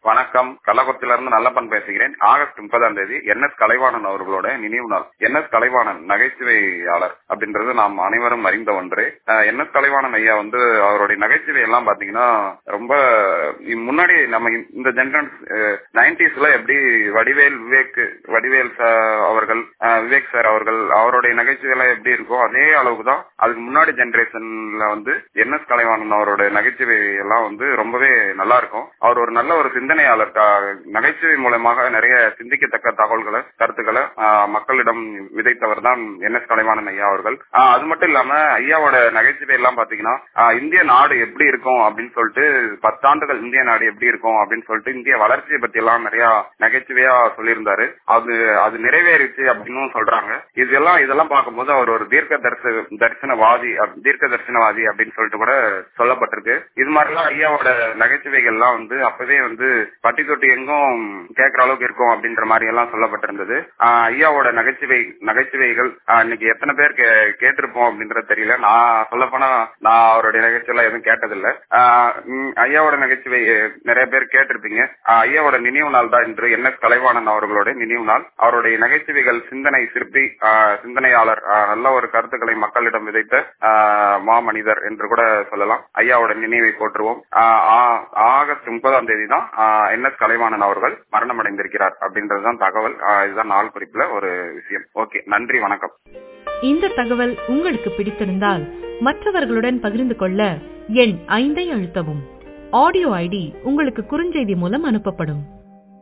வணக்கம் கள்ளக்குறிச்சியில இருந்து நல்லப்பன் பேசுகிறேன் ஆகஸ்ட் முப்பதாம் தேதி என் எஸ் கலைவாணன் அவர்களோட நினைவு நாள் என் எஸ் கலைவாணன் நகைச்சுவையாளர் அப்படின்றது நாம் அனைவரும் அறிந்த ஒன்று என் எஸ் கலைவாணன் ஐயா வந்து அவருடைய நகைச்சுவை எல்லாம் பாத்தீங்கன்னா ரொம்ப முன்னாடி நம்ம இந்த ஜென்ரல் நைன்டிஸ்ல எப்படி வடிவேல் விவேக் வடிவேல் அவர்கள் விவேக் சார் அவர்கள் அவருடைய நகைச்சுவை எல்லாம் எப்படி இருக்கோ அதே அளவுக்கு தான் அதுக்கு முன்னாடி ஜெனரேஷன்ல வந்து என் எஸ் கலைவாணன் அவருடைய நகைச்சுவை எல்லாம் வந்து ரொம்பவே நல்லா இருக்கும் அவர் ஒரு நல்ல ஒரு சிந்தனையாளர் நகைச்சுவை மூலமாக நிறைய சிந்திக்கத்தக்க தகவல்களை கருத்துக்களை மக்களிடம் விதைத்தவர் தான் என் எஸ் கலைவாணன் ஐயா அவர்கள் அது மட்டும் இல்லாம ஐயாவோட நகைச்சுவை எல்லாம் பாத்தீங்கன்னா இந்திய நாடு எப்படி இருக்கும் அப்படின்னு சொல்லிட்டு பத்தாண்டுகள் இந்திய நாடு எப்படி இருக்கும் அப்படின்னு சொல்லிட்டு இந்திய வளர்ச்சியை பத்தி எல்லாம் நிறைய நகைச்சுவையா சொல்லியிருந்தாரு அது அது நிறைவேறிச்சு அப்படின்னு சொல்றாங்க இதெல்லாம் இதெல்லாம் பார்க்கும்போது அவர் ஒரு தீர்க்க தரிச தரிசனவாதி தீர்க்க தரிசனவாதி அப்படின்னு சொல்லிட்டு கூட சொல்லப்பட்டிருக்கு இது மாதிரிலாம் ஐயாவோட நகைச்சுவைகள் எல்லாம் வந்து அப்பவே வந்து பட்டி தொட்டி எங்கும் கேட்கற அளவுக்கு இருக்கும் அப்படின்ற மாதிரி எல்லாம் சொல்லப்பட்டிருந்தது ஐயாவோட நகைச்சுவை நகைச்சுவைகள் இன்னைக்கு எத்தனை பேர் கேட்டிருப்போம் அப்படின்றது தெரியல நான் சொல்ல போனா நான் அவருடைய நகைச்சுவை எதுவும் கேட்டதில்லை ஐயாவோட நகைச்சுவை நிறைய பேர் கேட்டிருப்பீங்க ஐயாவோட நினைவு நாள் தான் இன்று என் எஸ் கலைவாணன் அவர்களோட நினைவு நாள் அவருடைய நகைச்சுவைகள் சிந்தனை சிற்பி சிந்தனையாளர் நல்ல ஒரு கருத்துக்களை மக்களிடம் விதைத்த மாமனிதர் என்று கூட சொல்லலாம் ஐயாவோட நினைவை போற்றுவோம் ஆகஸ்ட் முப்பதாம் தேதி தான் என் எஸ் கலைவாணன் அவர்கள் மரணம் அடைந்திருக்கிறார் அப்படின்றதுதான் தகவல் இதுதான் நாள் குறிப்புல ஒரு விஷயம் ஓகே நன்றி வணக்கம் இந்த தகவல் உங்களுக்கு பிடித்திருந்தால் மற்றவர்களுடன் பகிர்ந்து கொள்ள எண் ஐந்தை அழுத்தவும் ஆடியோ ஐடி உங்களுக்கு குறுஞ்செய்தி மூலம் அனுப்பப்படும்